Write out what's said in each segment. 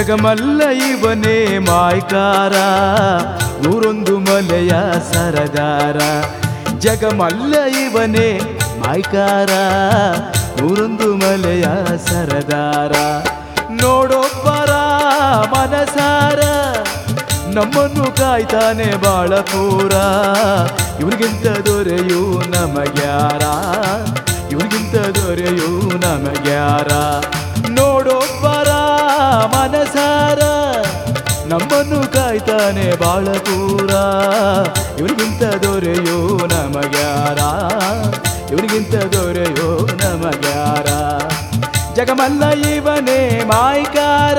ಜಗಮಲ್ಲ ಇವನೇ ಮಾಯ್ಕಾರ ನೂರೊಂದು ಮಲೆಯ ಸರದಾರ ಜಗಮಲ್ಲ ಇವನೇ ಮಾಯ್ಕಾರ ನೂರೊಂದು ಮಲೆಯ ಸರದಾರ ನೋಡೊಬ್ಬರ ಮನಸಾರ ನಮ್ಮನ್ನು ಕಾಯ್ತಾನೆ ಬಾಳ ಪೂರ ಇವ್ರಿಗಿಂತ ದೊರೆಯು ನಮಗ್ಯಾರ ಇವ್ರಿಗಿಂತ ದೊರೆಯು ನಮಗ್ಯಾರ ನೋಡೊಬ್ಬರ ಮನಸಾರ ನಮ್ಮನ್ನು ಕಾಯ್ತಾನೆ ಬಾಳ ಪೂರ ಇವ್ರಿಗಿಂತ ದೊರೆಯೋ ನಮಗ್ಯಾರ ಇವ್ರಿಗಿಂತ ದೊರೆಯೋ ನಮಗ್ಯಾರ ಜಗಮಲ್ಲ ಇವನೇ ಮಾಯ್ಕಾರ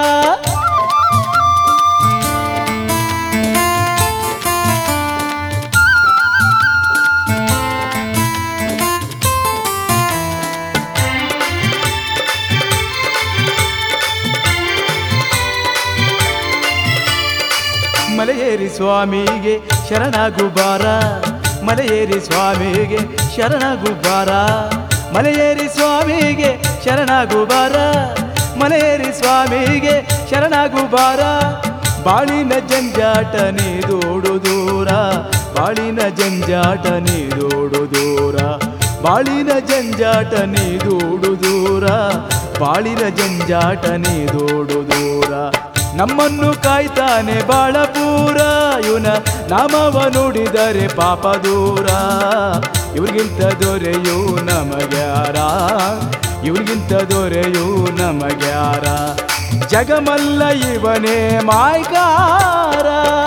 ಮಲೆಯೇರಿ ಸ್ವಾಮಿಗೆ ಶರಣಾಗು ಬಾರ ಮಲೆಯೇರಿ ಸ್ವಾಮಿಗೆ ಶರಣಾಗು ಬಾರ ಮಲೆಯೇರಿ ಸ್ವಾಮಿಗೆ ಶರಣಾಗು ಬಾರ ಮಲೆಯೇರಿ ಸ್ವಾಮಿಗೆ ಶರಣಾಗು ಬಾರ ಬಾಳಿನ ಜಂಜಾಟ ನೀದೋಡು ದೂರ ಬಾಳಿನ ಜಂಜಾಟ ನೀದೋಡು ದೂರ ಬಾಳಿನ ಜಂಜಾಟ ನೀದೋಡು ದೂರ ಬಾಳಿನ ಜಂಜಾಟ ನೀದೋಡು ದೂರ ನಮ್ಮನ್ನು ಕಾಯ್ತಾನೆ ಬಾಳ ಪೂರ ಇವನ ನಾಮವ ನುಡಿದರೆ ಪಾಪ ದೂರ ಇವ್ರಿಗಿಂತ ದೊರೆಯು ನಮಗ್ಯಾರ ಇವ್ರಿಗಿಂತ ದೊರೆಯು ನಮಗ್ಯಾರ ಜಗಮಲ್ಲ ಇವನೇ ಮಾಯ್ಕಾರ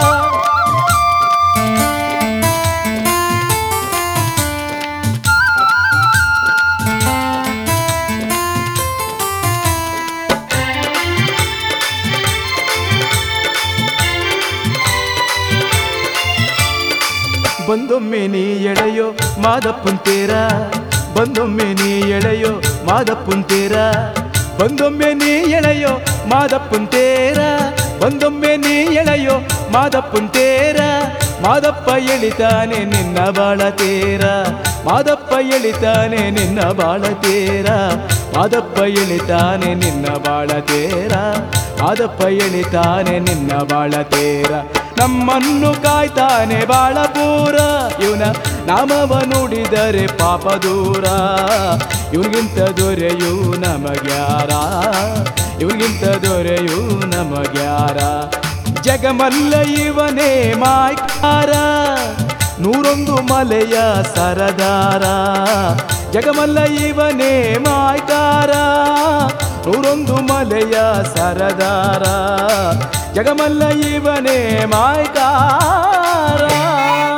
ಬಂದೊಮ್ಮೆ ನೀ ಎಳೆಯೋ ಮಾದಪ್ಪಂತೇರ ಬಂದೊಮ್ಮೆ ನೀ ಎಳೆಯೋ ಮಾದಪ್ಪಂತೇರ ಬಂದೊಮ್ಮೆ ನೀ ಎಳೆಯೋ ಮಾದಪ್ಪಂತೇರ ಬಂದೊಮ್ಮೆ ನೀ ಎಳೆಯೋ ಮಾದಪ್ಪಂತೇರ ಮಾದಪ್ಪ ಎಳಿತಾನೆ ನಿನ್ನ ಬಾಳತೇರ ಮಾದಪ್ಪ ಎಳಿತಾನೆ ನಿನ್ನ ಬಾಳತೇರ ಮಾದಪ್ಪ ಎಳಿತಾನೆ ನಿನ್ನ ಬಾಳತೇರ ಮಾದಪ್ಪ ಎಳಿತಾನೆ ನಿನ್ನ ಬಾಳತೇರ ನಮ್ಮನ್ನು ಕಾಯ್ತಾನೆ ಬಾಳ ಪೂರ ಇವನ ನಾಮವ ನುಡಿದರೆ ಪಾಪ ದೂರ ಇವ್ರಿಗಿಂತ ದೊರೆಯು ನಮಗ್ಯಾರ ಇವ್ರಿಗಿಂತ ದೊರೆಯು ನಮಗ್ಯಾರ ಜಗಮಲ್ಲ ಇವನೇ ಮಾಯ್ಕಾರ ನೂರೊಂದು ಮಲೆಯ ಸರದಾರ ಜಗಮಲ್ಲ ಇವನೇ ಮಾಯ್ಕಾರ ನೂರೊಂದು ಮಲೆಯ ಸರದಾರ ಜಗಮಲ್ಲ ಇವನೇ ಮಾಯ್ಕಾರ